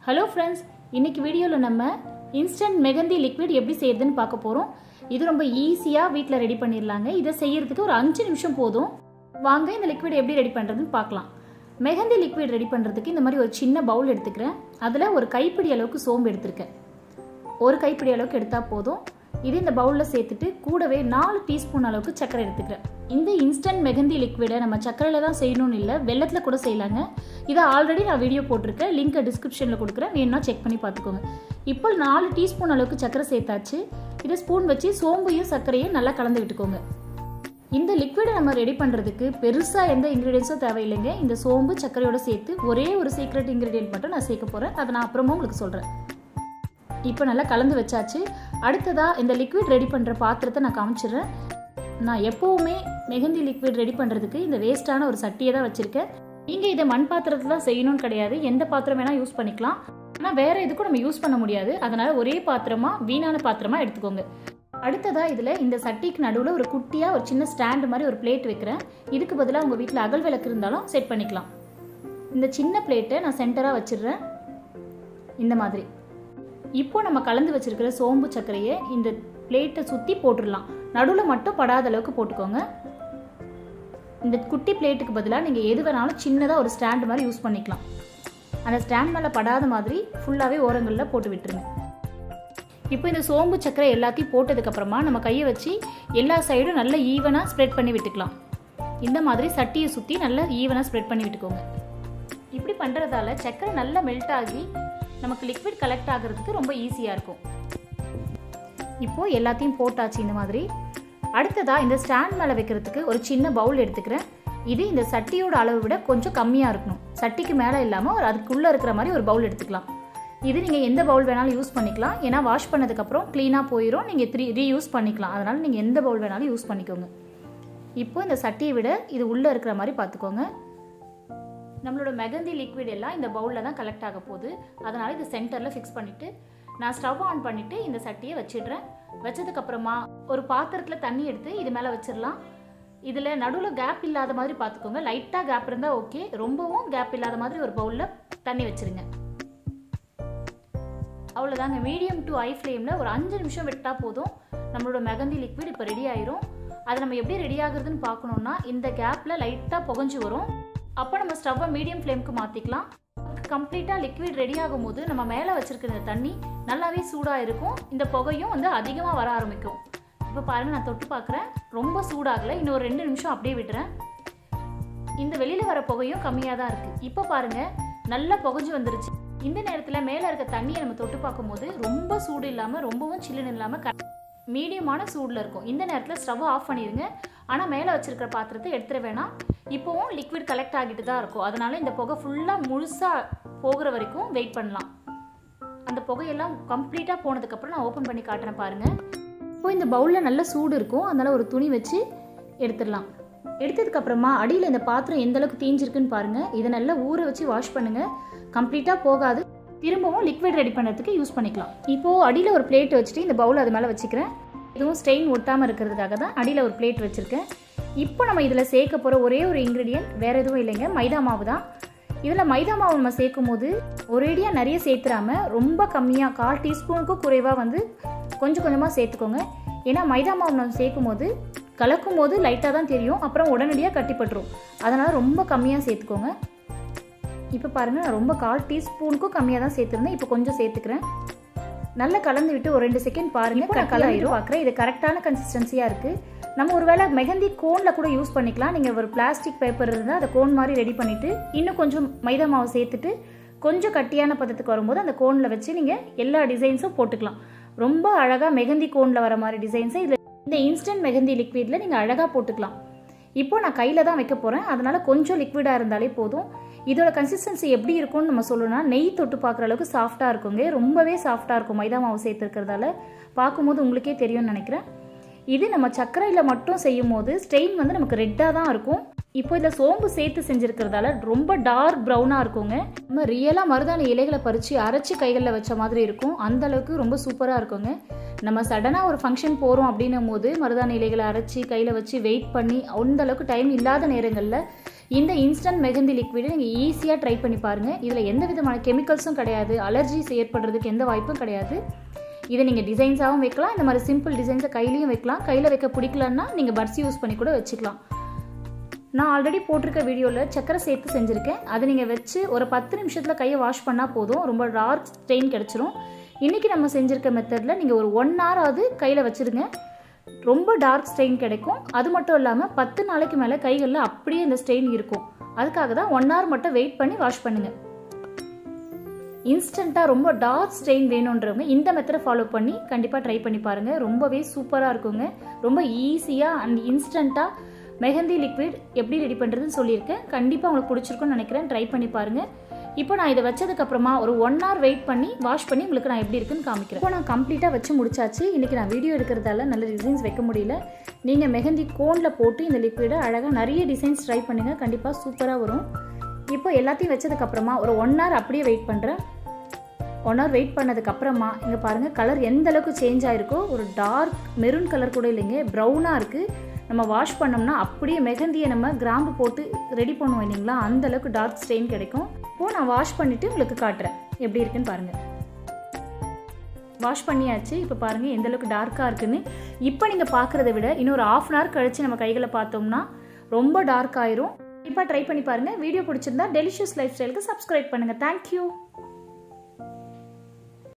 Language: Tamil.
ஹலோ ஃப்ரெண்ட்ஸ் இன்னைக்கு வீடியோவில் நம்ம இன்ஸ்டன்ட் மெகந்தி லிக்விட் எப்படி செய்யறதுன்னு பார்க்க போகிறோம் இது ரொம்ப ஈஸியாக வீட்டில் ரெடி பண்ணிடலாங்க இதை செய்யறதுக்கு ஒரு அஞ்சு நிமிஷம் போதும் வாங்க இந்த லிக்விட் எப்படி ரெடி பண்ணுறதுன்னு பார்க்கலாம் மெகந்தி லிக்விட் ரெடி பண்ணுறதுக்கு இந்த மாதிரி ஒரு சின்ன பவுல் எடுத்துக்கிறேன் அதில் ஒரு கைப்பிடி அளவுக்கு சோம்பு எடுத்திருக்கேன் ஒரு கைப்பிடி அளவுக்கு எடுத்தால் போதும் இது இந்த பவுலில் சேர்த்துட்டு கூடவே நாலு டீஸ்பூன் அளவுக்கு சர்க்கரை எடுத்துக்கிறேன் இந்த இன்ஸ்டன்ட் மெகந்தி லிக்விடை நம்ம சர்க்கரையில் தான் செய்யணும்னு இல்லை வெள்ளத்தில் கூட செய்யலாங்க இதை ஆல்ரெடி நான் வீடியோ போட்டிருக்கேன் லிங்க்கை டிஸ்கிரிப்ஷனில் கொடுக்குறேன் வேணும்னா செக் பண்ணி பார்த்துக்கோங்க இப்போ நாலு டீஸ்பூன் அளவுக்கு சர்க்கரை சேர்த்தாச்சு இதை ஸ்பூன் வச்சு சோம்பையும் சர்க்கரையும் நல்லா கலந்து விட்டுக்கோங்க இந்த லிக்விடை நம்ம ரெடி பண்ணுறதுக்கு பெருசாக எந்த இன்க்ரீடியன்ஸும் தேவையில்லைங்க இந்த சோம்பு சர்க்கரையோட சேர்த்து ஒரே ஒரு சீக்ரெட் இன்க்ரீடியன்ட் மட்டும் நான் சேர்க்க போகிறேன் அதை நான் அப்புறமா உங்களுக்கு சொல்கிறேன் இப்போ நல்லா கலந்து வச்சாச்சு அடுத்ததாக இந்த லிக்விட் ரெடி பண்ணுற பாத்திரத்தை நான் காமிச்சிடுறேன் நான் எப்போவுமே மெஹந்தி லிக்விட் ரெடி பண்ணுறதுக்கு இந்த வேஸ்ட்டான ஒரு சட்டியை தான் வச்சுருக்கேன் நீங்கள் இதை மண் பாத்திரத்தில் தான் செய்யணும்னு கிடையாது எந்த பாத்திரம் வேணால் யூஸ் பண்ணிக்கலாம் ஆனால் வேறு எதுக்கும் நம்ம யூஸ் பண்ண முடியாது அதனால் ஒரே பாத்திரமாக வீணான பாத்திரமாக எடுத்துக்கோங்க அடுத்ததாக இதில் இந்த சட்டிக்கு நடுவில் ஒரு குட்டியாக ஒரு சின்ன ஸ்டாண்டு மாதிரி ஒரு பிளேட் வைக்கிறேன் இதுக்கு பதிலாக உங்கள் வீட்டில் அகல் விளக்கு இருந்தாலும் செட் பண்ணிக்கலாம் இந்த சின்ன பிளேட்டை நான் சென்டராக வச்சிடுறேன் இந்த மாதிரி இப்போ நம்ம கலந்து வச்சிருக்கிற சோம்பு சர்க்கரையை இந்த பிளேட்டை சுற்றி போட்டுடலாம் நடுவில் மட்டும் படாத அளவுக்கு போட்டுக்கோங்க இந்த குட்டி பிளேட்டுக்கு பதிலாக நீங்கள் எது வேணாலும் சின்னதாக ஒரு ஸ்டாண்ட் மாதிரி யூஸ் பண்ணிக்கலாம் அந்த ஸ்டாண்ட் மேலே படாத மாதிரி ஃபுல்லாகவே ஓரங்களில் போட்டு விட்டுருங்க இப்போ இந்த சோம்பு சர்க்கரை எல்லாத்தையும் போட்டதுக்கப்புறமா நம்ம கையை வச்சு எல்லா சைடும் நல்லா ஈவனாக ஸ்ப்ரெட் பண்ணி விட்டுக்கலாம் இந்த மாதிரி சட்டியை சுற்றி நல்லா ஈவனாக ஸ்ப்ரெட் பண்ணி விட்டுக்கோங்க இப்படி பண்ணுறதால சர்க்கரை நல்லா மெல்ட் ஆகி நமக்கு லிக்விட் கலெக்ட் ஆகிறதுக்கு ரொம்ப ஈஸியாக இருக்கும் இப்போது எல்லாத்தையும் போட்டாச்சு இந்த மாதிரி அடுத்ததாக இந்த ஸ்டாண்ட் மேலே வைக்கிறதுக்கு ஒரு சின்ன பவுல் எடுத்துக்கிறேன் இது இந்த சட்டியோட அளவை விட கொஞ்சம் கம்மியாக இருக்கணும் சட்டிக்கு மேலே இல்லாமல் ஒரு அதுக்குள்ளே இருக்கிற மாதிரி ஒரு பவுல் எடுத்துக்கலாம் இது நீங்கள் எந்த பவுல் வேணாலும் யூஸ் பண்ணிக்கலாம் ஏன்னா வாஷ் பண்ணதுக்கப்புறம் க்ளீனாக போயிடும் நீங்கள் த்ரீ ரீயூஸ் பண்ணிக்கலாம் அதனால் நீங்கள் எந்த பவுல் வேணாலும் யூஸ் பண்ணிக்கோங்க இப்போ இந்த சட்டியை விட இது உள்ளே இருக்கிற மாதிரி பார்த்துக்கோங்க நம்மளோட மெகந்தி லிக்விட் எல்லாம் இந்த பவுலில் தான் கலெக்ட் ஆக போகுது அதனால் இது சென்டரில் ஃபிக்ஸ் பண்ணிவிட்டு நான் ஸ்டவ் ஆன் பண்ணிவிட்டு இந்த சட்டியை வச்சிடுறேன் வச்சதுக்கப்புறமா ஒரு பாத்திரத்தில் தண்ணி எடுத்து இது மேலே வச்சிடலாம் இதில் நடுவில் கேப் இல்லாத மாதிரி பார்த்துக்கோங்க லைட்டாக கேப் இருந்தால் ஓகே ரொம்பவும் கேப் இல்லாத மாதிரி ஒரு பவுலில் தண்ணி வச்சுருங்க அவ்வளோதாங்க மீடியம் டு ஐ ஃப்ளேமில் ஒரு அஞ்சு நிமிஷம் விட்டால் போதும் நம்மளோட மெகந்தி லிக்விட் இப்போ ரெடி ஆயிரும் அது நம்ம எப்படி ரெடி ஆகுறதுன்னு பார்க்கணுன்னா இந்த கேப்பில் லைட்டாக புகஞ்சு வரும் அப்போ நம்ம ஸ்டவ்வை மீடியம் ஃப்ளேமுக்கு மாற்றிக்கலாம் கம்ப்ளீட்டாக லிக்விட் ரெடி ஆகும்போது நம்ம மேலே வச்சுருக்கிற இந்த தண்ணி நல்லாவே சூடாக இருக்கும் இந்த புகையும் வந்து அதிகமாக வர ஆரம்பிக்கும் இப்போ பாருங்கள் நான் தொட்டு பார்க்குறேன் ரொம்ப சூடாகலை இன்னும் ஒரு ரெண்டு நிமிஷம் அப்படியே விட்டுறேன் இந்த வெளியில் வர புகையும் கம்மியாக தான் இருக்குது இப்போ பாருங்கள் நல்லா புகஞ்சு வந்துருச்சு இந்த நேரத்தில் மேலே இருக்க தண்ணியை நம்ம தொட்டு பார்க்கும்போது ரொம்ப சூடு இல்லாமல் ரொம்பவும் சில்லுன்னு இல்லாமல் க மீடியமான சூடில் இருக்கும் இந்த நேரத்தில் ஸ்டவ் ஆஃப் பண்ணிடுங்க ஆனால் மேலே வச்சுருக்கிற பாத்திரத்தை எடுத்துட வேணாம் இப்போவும் லிக்விட் கலெக்ட் ஆகிட்டு தான் இருக்கும் அதனால இந்த புகை ஃபுல்லாக முழுசாக போகிற வரைக்கும் வெயிட் பண்ணலாம் அந்த புகையெல்லாம் கம்ப்ளீட்டாக போனதுக்கப்புறம் நான் ஓப்பன் பண்ணி காட்டுறேன் பாருங்கள் இப்போ இந்த பவுலில் நல்ல சூடு இருக்கும் அதனால் ஒரு துணி வச்சு எடுத்துடலாம் எடுத்ததுக்கப்புறமா அடியில் இந்த பாத்திரம் எந்த அளவுக்கு தீஞ்சிருக்குன்னு பாருங்கள் இதை நல்லா ஊற வச்சு வாஷ் பண்ணுங்கள் கம்ப்ளீட்டாக போகாது திரும்பவும் லிக்விட் ரெடி பண்ணுறதுக்கு யூஸ் பண்ணிக்கலாம் இப்போது அடியில் ஒரு பிளேட் வச்சுட்டு இந்த பவுல் அது மேலே வச்சுக்கிறேன் எதுவும் ஸ்டெயின் ஒட்டாமல் இருக்கிறதுக்காக தான் அடியில் ஒரு பிளேட் வச்சுருக்கேன் இப்போ நம்ம இதில் சேர்க்க போகிற ஒரே ஒரு இன்க்ரீடியன்ட் வேறு எதுவும் இல்லைங்க மைதா மாவு தான் இதில் மைதா மாவு நம்ம சேர்க்கும் போது ஒரேடியாக நிறைய சேர்த்துறாம ரொம்ப கம்மியாக கால் டீஸ்பூனுக்கும் குறைவாக வந்து கொஞ்சம் கொஞ்சமாக சேர்த்துக்கோங்க ஏன்னா மைதா மாவு நம்ம சேர்க்கும் போது கலக்கும் போது லைட்டாக தான் தெரியும் அப்புறம் உடனடியாக கட்டிப்பட்டுரும் அதனால் ரொம்ப கம்மியாக சேர்த்துக்கோங்க இப்போ பாருங்கள் நான் ரொம்ப கால் டீஸ்பூனுக்கும் கம்மியாக தான் சேர்த்துருந்தேன் இப்போ கொஞ்சம் சேர்த்துக்கிறேன் நல்லா கலந்து விட்டு ஒரு ரெண்டு செகண்ட் பாருங்கள் நான் கலந்து பார்க்குறேன் இது கரெக்டான கன்சிஸ்டன்சியாக இருக்குது நம்ம ஒரு வேளை மெகந்தி கோனில் கூட யூஸ் பண்ணிக்கலாம் நீங்கள் ஒரு பிளாஸ்டிக் பேப்பர் இருந்தால் அதை கோன் மாதிரி ரெடி பண்ணிவிட்டு இன்னும் கொஞ்சம் மைதா மாவு சேர்த்துட்டு கொஞ்சம் கட்டியான பதத்துக்கு வரும்போது அந்த கோனில் வச்சு நீங்கள் எல்லா டிசைன்ஸும் போட்டுக்கலாம் ரொம்ப அழகாக மெகந்தி கோனில் வர மாதிரி டிசைன்ஸை இதில் இந்த இன்ஸ்டன்ட் மெகந்தி லிக்விடில் நீங்கள் அழகாக போட்டுக்கலாம் இப்போ நான் கையில் தான் வைக்க போகிறேன் அதனால் கொஞ்சம் லிக்விடாக இருந்தாலே போதும் இதோட கன்சிஸ்டன்சி எப்படி இருக்கும்னு நம்ம சொல்லணும்னா நெய் தொட்டு பார்க்குற அளவுக்கு சாஃப்டாக இருக்குங்க ரொம்பவே சாஃப்டாக இருக்கும் மைதா மாவு சேர்த்துருக்கிறதால பார்க்கும்போது உங்களுக்கே தெரியும்னு நினைக்கிறேன் இது நம்ம சர்க்கரையில் மட்டும் செய்யும் போது ஸ்டெயின் வந்து நமக்கு ரெட்டாக தான் இருக்கும் இப்போ இந்த சோம்பு சேர்த்து செஞ்சுருக்கிறதால ரொம்ப டார்க் ப்ரௌனாக இருக்குங்க நம்ம ரியலாக மருதாணி இலைகளை பறித்து அரைச்சி கைகளில் வச்ச மாதிரி இருக்கும் அந்த அளவுக்கு ரொம்ப சூப்பராக இருக்குங்க நம்ம சடனாக ஒரு ஃபங்க்ஷன் போகிறோம் அப்படின்னும் போது மருதாணி இலைகளை அரைச்சி கையில் வச்சு வெயிட் பண்ணி அந்த அளவுக்கு டைம் இல்லாத நேரங்களில் இந்த இன்ஸ்டன்ட் மெகந்தி லிக்விடை நீங்கள் ஈஸியாக ட்ரை பண்ணி பாருங்கள் இதில் எந்த விதமான கெமிக்கல்ஸும் கிடையாது அலர்ஜிஸ் ஏற்படுறதுக்கு எந்த வாய்ப்பும் கிடையாது இதை நீங்கள் டிசைன்ஸாகவும் வைக்கலாம் இந்த மாதிரி சிம்பிள் டிசைன்ஸை கையிலையும் வைக்கலாம் கையில் வைக்க பிடிக்கலன்னா நீங்கள் பட்ஸ் யூஸ் பண்ணி கூட வச்சுக்கலாம் நான் ஆல்ரெடி போட்டிருக்க வீடியோவில் சக்கரை சேர்த்து செஞ்சுருக்கேன் அதை நீங்கள் வச்சு ஒரு பத்து நிமிஷத்தில் கையை வாஷ் பண்ணால் போதும் ரொம்ப டார்க் ஸ்டெயின் கிடச்சிரும் இன்றைக்கி நம்ம செஞ்சுருக்க மெத்தடில் நீங்கள் ஒரு ஒன் ஹவராவது கையில் வச்சுருங்க ரொம்ப டார்க் ஸ்டெயின் கிடைக்கும் அது மட்டும் இல்லாமல் பத்து நாளைக்கு மேலே கைகளில் அப்படியே இந்த ஸ்டெயின் இருக்கும் அதுக்காக தான் ஒன் ஹவர் மட்டும் வெயிட் பண்ணி வாஷ் பண்ணுங்கள் இன்ஸ்டண்ட்டாக ரொம்ப டார்க் ஸ்டெயின் வேணுன்றவங்க இந்த மெத்தடை ஃபாலோ பண்ணி கண்டிப்பாக ட்ரை பண்ணி பாருங்கள் ரொம்பவே சூப்பராக இருக்குங்க ரொம்ப ஈஸியாக அண்ட் இன்ஸ்டண்ட்டாக மெஹந்தி லிக்விட் எப்படி ரெடி பண்ணுறதுன்னு சொல்லியிருக்கேன் கண்டிப்பாக உங்களுக்கு பிடிச்சிருக்குன்னு நினைக்கிறேன் ட்ரை பண்ணி பாருங்கள் இப்போ நான் இதை வச்சதுக்கப்புறமா ஒரு ஒன் ஹவர் வெயிட் பண்ணி வாஷ் பண்ணி உங்களுக்கு நான் எப்படி இருக்குன்னு காமிக்கிறேன் இப்போ நான் கம்ப்ளீட்டாக வச்சு முடிச்சாச்சு இன்றைக்கி நான் வீடியோ எடுக்கிறதால நல்ல டிசைன்ஸ் வைக்க முடியல நீங்கள் மெஹந்தி கோனில் போட்டு இந்த லிக்விடை அழகாக நிறைய டிசைன்ஸ் ட்ரை பண்ணுங்கள் கண்டிப்பாக சூப்பராக வரும் இப்போ எல்லாத்தையும் வச்சதுக்கப்புறமா ஒரு ஒன் ஹவர் அப்படியே வெயிட் பண்ணுறேன் ஒன் ஹவர் வெயிட் பண்ணதுக்கப்புறமா இங்கே பாருங்கள் கலர் எந்த அளவுக்கு சேஞ்ச் ஆகிருக்கோ ஒரு டார்க் மெரூன் கலர் கூட இல்லைங்க ப்ரௌனாக இருக்குது நம்ம வாஷ் பண்ணோம்னா அப்படியே மெகந்தியை நம்ம கிராம்பு போட்டு ரெடி பண்ணுவோம் இல்லைங்களா அந்த அளவுக்கு டார்க் ஸ்டெயின் கிடைக்கும் இப்போது நான் வாஷ் பண்ணிவிட்டு உங்களுக்கு காட்டுறேன் எப்படி இருக்குன்னு பாருங்கள் வாஷ் பண்ணியாச்சு இப்போ பாருங்கள் எந்த அளவுக்கு டார்க்காக இருக்குன்னு இப்போ நீங்கள் பார்க்குறத விட இன்னொரு ஆஃப் அன் ஹவர் கழித்து நம்ம கைகளை பார்த்தோம்னா ரொம்ப டார்க் ஆயிரும் இப்போ ட்ரை பண்ணி பாருங்கள் வீடியோ பிடிச்சிருந்தா டெலிஷியஸ் லைஃப் ஸ்டைலுக்கு சப்ஸ்கிரைப் பண்ணுங்கள் தேங்க்யூ